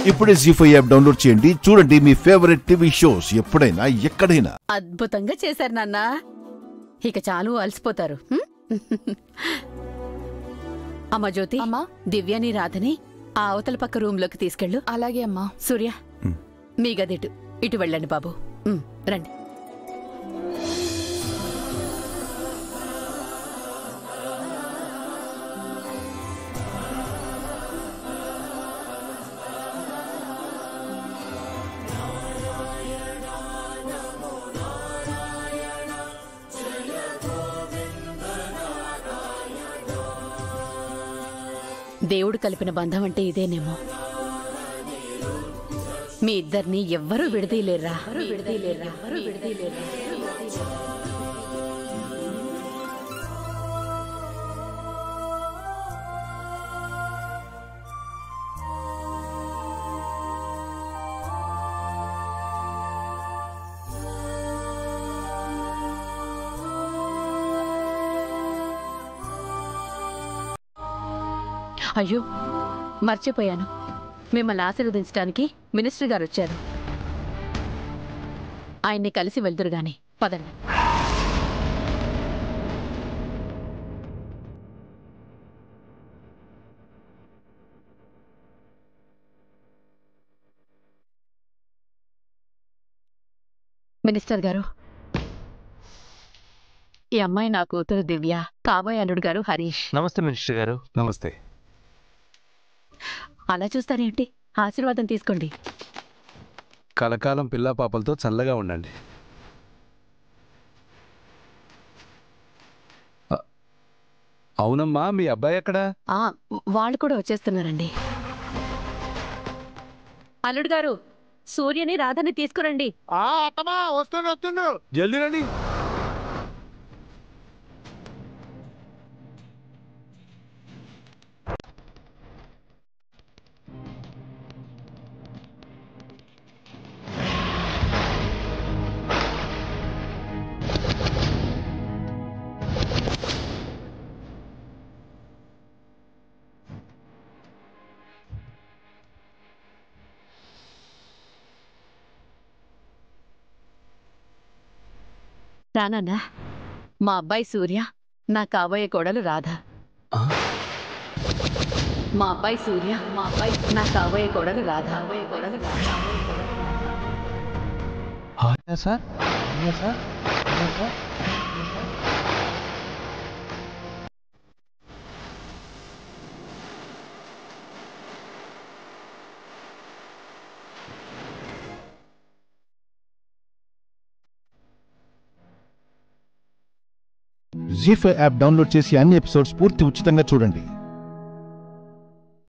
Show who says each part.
Speaker 1: ఇప్పుడే G five app download చేయండి చూడండి మీ ఫేవరెట్ టీవీ షోస్ ఎప్పుడైనా ఎక్కడైనా
Speaker 2: అద్భుతంగా చేశారు నాన్న ఇక చాలు అలసిపోతారు హ్మ్? అమ్మా జ్యోతి
Speaker 3: అమ్మా
Speaker 2: దివ్యని రాధని ఆ అవతల పక్క రూమ్ లోకి తీసుకెళ్ళు
Speaker 3: అలాగే అమ్మా
Speaker 2: సూర్య మీ గదిటు ఇటు వెళ్ళండి బాబు ఉమ్, రండి దేవుడు కలిపిన బంధం అంటే ఇదేనేమో మీ ఇద్దరిని ఎవ్వరూ విడదీయలేరా విడదీయలేరా విడదీయలేరా అయ్యో మర్చిపోయాను మిమ్మల్ని ఆశీర్వదించడానికి మినిస్టర్ గారు వచ్చారు ఆయన్ని కలిసి వెళ్దురు గాని పదండి మినిస్టర్ గారు ఈ అమ్మాయి నా కూతురు దివ్య కాబోయే అల్లుడు గారు హరీష్
Speaker 4: నమస్తే మినిస్టర్ గారు
Speaker 5: నమస్తే
Speaker 2: అలా చూస్తారేంటి ఆశీర్వాదం తీసుకోండి
Speaker 5: కలకాలం పిల్లా పాపలతో చల్లగా ఉండండి అ- అవునమ్మా మీ అబ్బాయి ఎక్కడా
Speaker 2: ఆ వాళ్ళు కూడా వచ్చేస్తున్నారండి అల్లుడు గారు సూర్యని రాధని తీసుకురండి
Speaker 5: వస్తుండు వస్తుండు జల్దీ రండి
Speaker 2: రానన్నా మా అబ్బాయి సూర్య నా కాబోయే కోడలు రాధ మా అబ్బాయి సూర్య మా అబ్బాయి నా కాబోయే కోడలు రాధ కాబోయే కోడలు Radha
Speaker 5: sir sir
Speaker 1: Zee five app download చేసి అన్ని ఎపిసోడ్స్ పూర్తి ఉచితంగా చూడండి